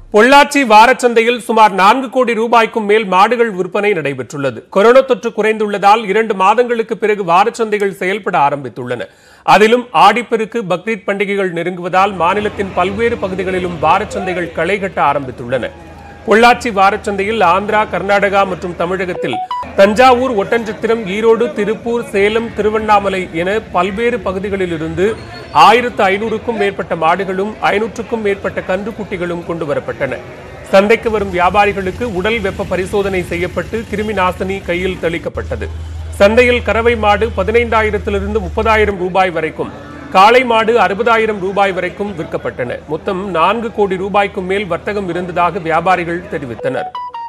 பொள்ளாச்சி வாரச்சந்தையில் சுமார் நான்கு கோடி ரூபாய்க்கும் மேல் மாடுகள் விற்பனை நடைபெற்றுள்ளது கொரோனா தொற்று குறைந்துள்ளதால் இரண்டு மாதங்களுக்கு பிறகு வாரச்சந்தைகள் செயல்பட ஆரம்பித்துள்ளன அதிலும் ஆடிப்பெருக்கு பக்ரீத் பண்டிகைகள் நெருங்குவதால் மாநிலத்தின் பல்வேறு பகுதிகளிலும் வாரச்சந்தைகள் களை கட்ட ஆரம்பித்துள்ளன பொள்ளாச்சி வாரச்சந்தையில் ஆந்திரா கர்நாடகா மற்றும் தமிழகத்தில் தஞ்சாவூர் ஒட்டன்சத்திரம் ஈரோடு திருப்பூர் சேலம் திருவண்ணாமலை என பல்வேறு பகுதிகளிலிருந்து ஆயிரத்து ஐநூறுக்கும் மேற்பட்ட மாடுகளும் ஐநூற்றுக்கும் மேற்பட்ட கன்றுக்குட்டிகளும் கொண்டு வரப்பட்டன சந்தைக்கு வரும் வியாபாரிகளுக்கு உடல் வெப்ப பரிசோதனை செய்யப்பட்டு கிருமி நாசினி கையில் தெளிக்கப்பட்டது சந்தையில் கறவை மாடு பதினைந்தாயிரத்திலிருந்து முப்பதாயிரம் ரூபாய் வரைக்கும் காளை மாடு அறுபதாயிரம் ரூபாய் வரைக்கும் விற்கப்பட்டன மொத்தம் நான்கு கோடி ரூபாய்க்கும் மேல் வர்த்தகம் இருந்ததாக வியாபாரிகள் தெரிவித்தனர்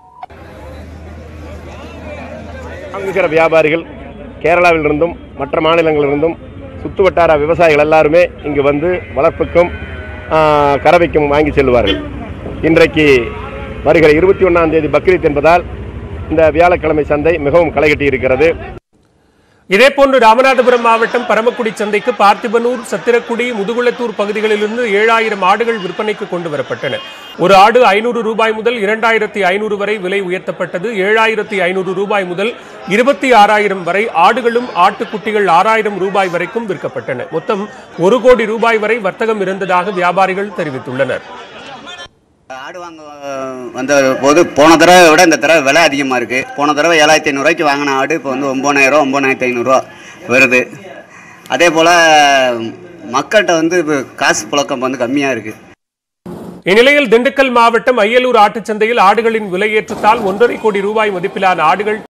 இருக்கிற வியாபாரிகள் கேரளாவிலிருந்தும் மற்ற மாநிலங்களிலிருந்தும் சுற்று வட்டார விவசாயிகள் எல்லாருமே இங்கு வந்து வளர்ப்புக்கும் ஆ, கறவைக்கும் வாங்கி செல்வார்கள் இன்றைக்கு வருகிற இருபத்தி ஒன்றாம் தேதி பக்ரீத் என்பதால் இந்த வியாழக்கிழமை சந்தை மிகவும் களைகட்டி இருக்கிறது இதேபோன்று ராமநாதபுரம் மாவட்டம் பரமக்குடி சந்தைக்கு பார்த்திபனூர் சத்திரக்குடி முதுகுளத்தூர் பகுதிகளிலிருந்து ஏழாயிரம் ஆடுகள் விற்பனைக்கு கொண்டு வரப்பட்டன ஒரு ஆடு ஐநூறு ரூபாய் முதல் இரண்டாயிரத்தி ஐநூறு வரை விலை உயர்த்தப்பட்டது ஏழாயிரத்தி ஐநூறு ரூபாய் முதல் இருபத்தி ஆறாயிரம் வரை ஆடுகளும் ஆட்டுக்குட்டிகள் ஆறாயிரம் ரூபாய் வரைக்கும் விற்கப்பட்டன மொத்தம் ஒரு கோடி ரூபாய் வரை வர்த்தகம் இருந்ததாக வியாபாரிகள் தெரிவித்துள்ளனர் ஆடு வாங்க அஹ், வந்த போது போன தடவை விட இந்த தடவை விலை அதிகமாக இருக்குது போன தடவை ஏழாயிரத்தி ஐநூறுரூவாய்க்கு வாங்கின ஆடு இப்போ வந்து ஒம்பதாயிரம் ஒம்பதாயிரத்தி ஐநூறுரூவா வருது அதே போல் மக்கள்கிட்ட வந்து இப்போ காசு புழக்கம் வந்து கம்மியாக இருக்குது இந்நிலையில் திண்டுக்கல் மாவட்டம் அய்யலூர் ஆட்டுச்சந்தையில் ஆடுகளின் விலையேற்றத்தால் ஒன்றரை கோடி ரூபாய் மதிப்பிலான ஆடுகள்